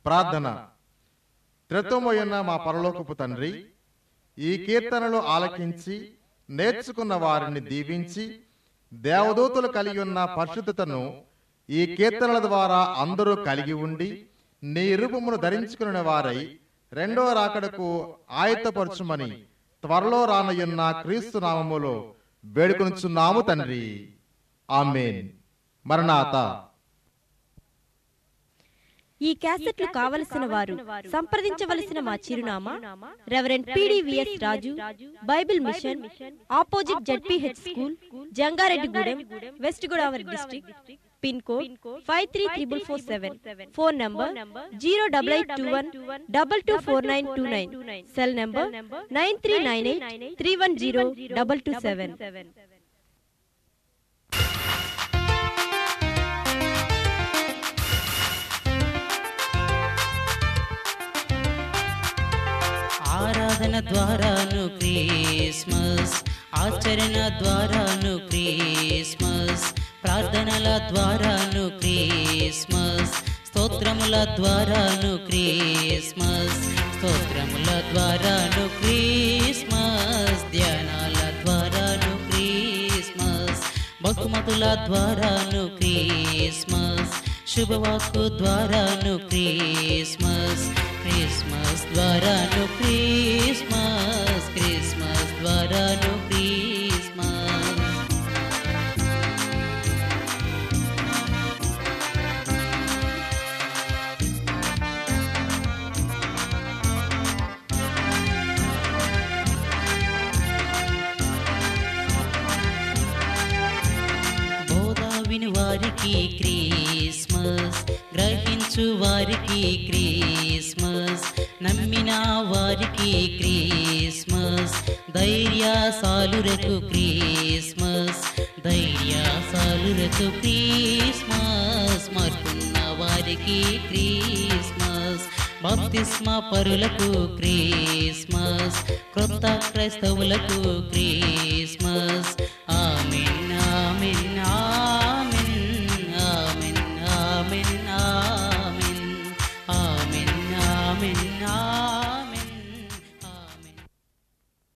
ప్రార్థన త్రిత్వమయ్యున్న మా పరలోకపు తండ్రి ఈ కీర్తనలు ఆలకించి నేర్చుకున్న వారిని దీవించి దేవదూతలు కలిగి ఉన్న పరిశుద్ధతను ఈ కీర్తనల ద్వారా అందరూ కలిగి ఉండి నీ రూపమును ధరించుకున్న వారై రెండవ రాకడకు ఆయత్తపరచుమని త్వరలో రానయ్యున్న క్రీస్తు నామములో వేడుకొనుచున్నాము తండ్రి ఆమెన్ మరణాత ఈ క్యాసెట్లు కావలసిన వారు సంప్రదించవలసిన మా చిరునామా reverend PDVS Raju Bible mission opposite ZPH school Jangareddygudem west Godavari district pin code five three triple four seven phone number zero double eight two one double two four nine two nine cell number nine three nine eight three one zero double two seven ఆరాధన ద్వారాను Christmas ఆచరణ ద్వారాను Christmas ప్రార్థనల ద్వారాను Christmas స్తోత్రముల ద్వారాను Christmas స్తోత్రముల ద్వారాను Christmas ధ్యానాల ద్వారాను Christmas బహుమతుల ద్వారాను క్రిస్మస్ శుభవాక్కు ద్వారాను క్రిస్మస్ క్రిస్మస్ ద్వారాను క్రిస్మస్ క్రిస్మస్ ద్వారాను క్రిస్మస్ బోధ విని వారికి క్రిస్మస్ గ్రహించు వారికి క్రిస్మస్ నమ్మిన వారికి క్రిస్మస్ ధైర్యశాలురకు క్రిస్మస్ ధైర్యశాలురకు క్రిస్మస్ మార్పున్న వారికి క్రిస్మస్ బాప్తిస్మ పరులకు క్రిస్మస్ క్రొత్త క్రైస్తవులకు క్రిస్మస్